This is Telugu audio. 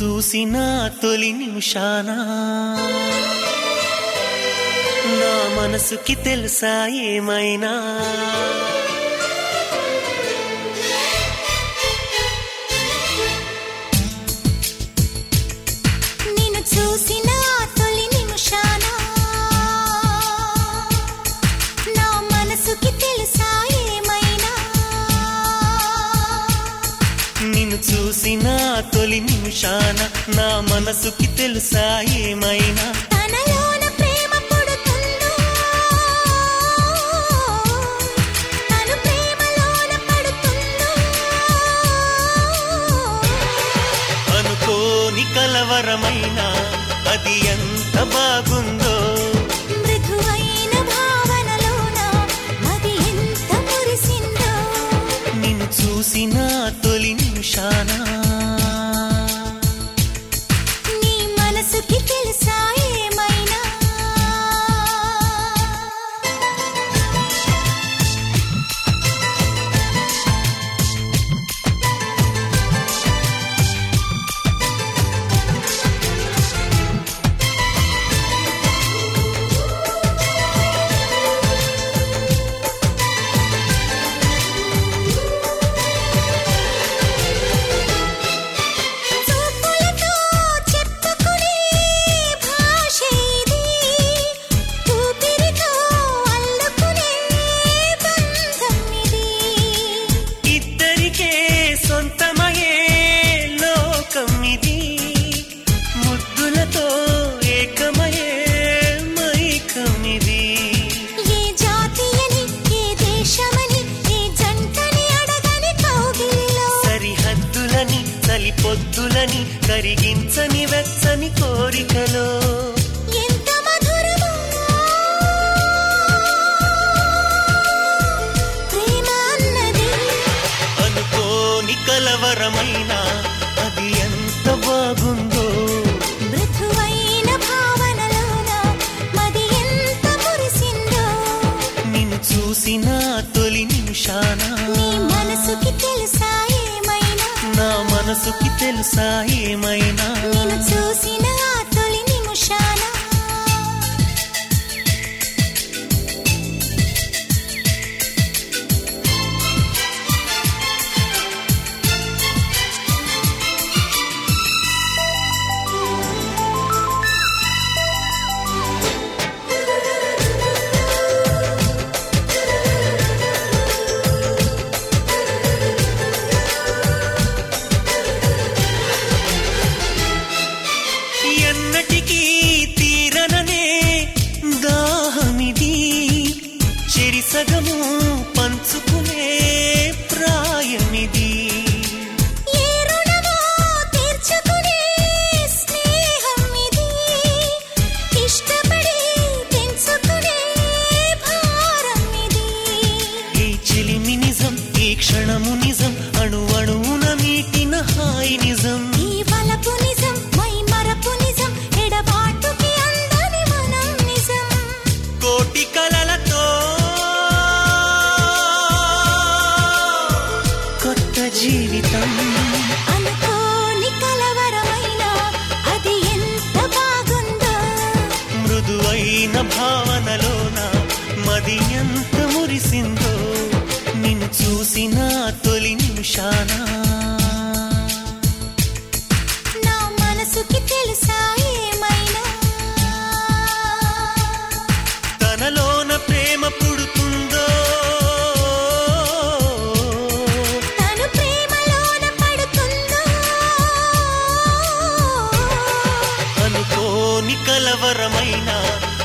చూసిన తొలి నిమిషాన నా మనసుకి తెలుసా ఏమైనా నిన్ను చూసిన తొలి నిమిషాన నా మనసుకి తెలుసా ఏమైనా నిన్ను చూసిన తొలి నిమిషాన నా మనసుకి తెలుసా ఏమైనా తనలోన ప్రేమ పుడుతుందో తను ప్రేమలోన పడుతుందో అనుకోని కలవరమైన అది ఎంత బాగుందో మృదువైన భావనలోన అది ఎంత మురిసిందో నిన్ను చూసిన తొలి నిమిషాన నీ మనసుకి తెలుసా ఏమైనా చూపులతో చెప్పుకునే భాష ఇది ఊపిరితో అల్లుకునే బంధం ఇది ఇద్దరికే సొంతమయే లోకం ఇది ముద్దులతో ఏకమయే మైకం ఇది ఏ జాతి అని ఏ దేశమని ఏ జంటని అడగని కౌగిలిలో సరిహద్దులని చలిపొద్దులని కరిగించని వెచ్చని కోరికలో ఎంత మధురమో ప్రేమ అన్నది అనుకోని కలవరమైన అది ఎంత బాగుందో మృదువైన భావనలోన మది ఎంత మురిసిందో నిన్ను చూసిన తొలి నిమిషాన నీ మనసుకి తెలుసా ఏమైనా నా మనసుకి తెలుసా ఏమైనా నిన్ను చూసిన ఆ తొలి నిమిషాన ఎన్నటికీ తీరననే దాహమిది చెరిసగము పంచుకునే ప్రాయమిది ఏ రుణమో తీర్చుకునే స్నేహం ఇది ఇష్టపడి పెంచుకునే భారం ఇది ఈ చిలిమి నిజం ఈ క్షణము నిజం అణు అణువున మీటిన హాయి నిజం ఈ వలపు నిజం మై మరపు నిజం ఎడబాటుకి అందని మనం నిజం కోటి కలలతో కొత్త జీవితం అనుకోని కలవరమైన అది ఎంత బాగుందో మృదువైన భావనలోన మది ఎంత మురిసిందో నిన్ను చూసిన తొలి నిమిషాన